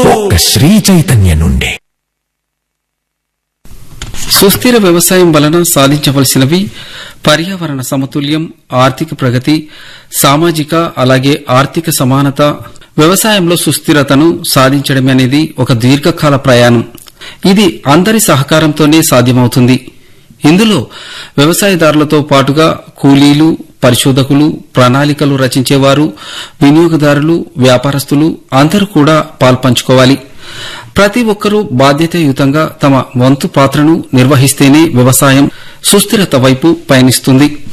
ఒక్క శ్రీ చైతన్య నుండే సుస్థిర వ్యవసాయం వలన సాధించవలసినవి పర్యావరణ సమతుల్యం ఆర్థిక ప్రగతి సామాజిక అలాగే ఆర్థిక సమానత వ్యవసాయంలో సుస్థిరతను సాధించడం అనేది ఒక దీర్ఘకాల ప్రయాణం ఇది అందరి సహకారంతోనే సాధ్యమవుతుంది ఇందులో వ్యవసాయదారులతో పాటుగా కూలీలు పరిశోధకులు ప్రణాళికలు రచించేవారు వినియోగదారులు వ్యాపారస్తులు అందరూ కూడా పాల్పంచుకోవాలి ప్రతి ఒక్కరూ బాధ్యతాయుతంగా తమ వంతు పాత్రను నిర్వహిస్తేనే వ్యవసాయం సుస్థిరత వైపు పయనిస్తుంది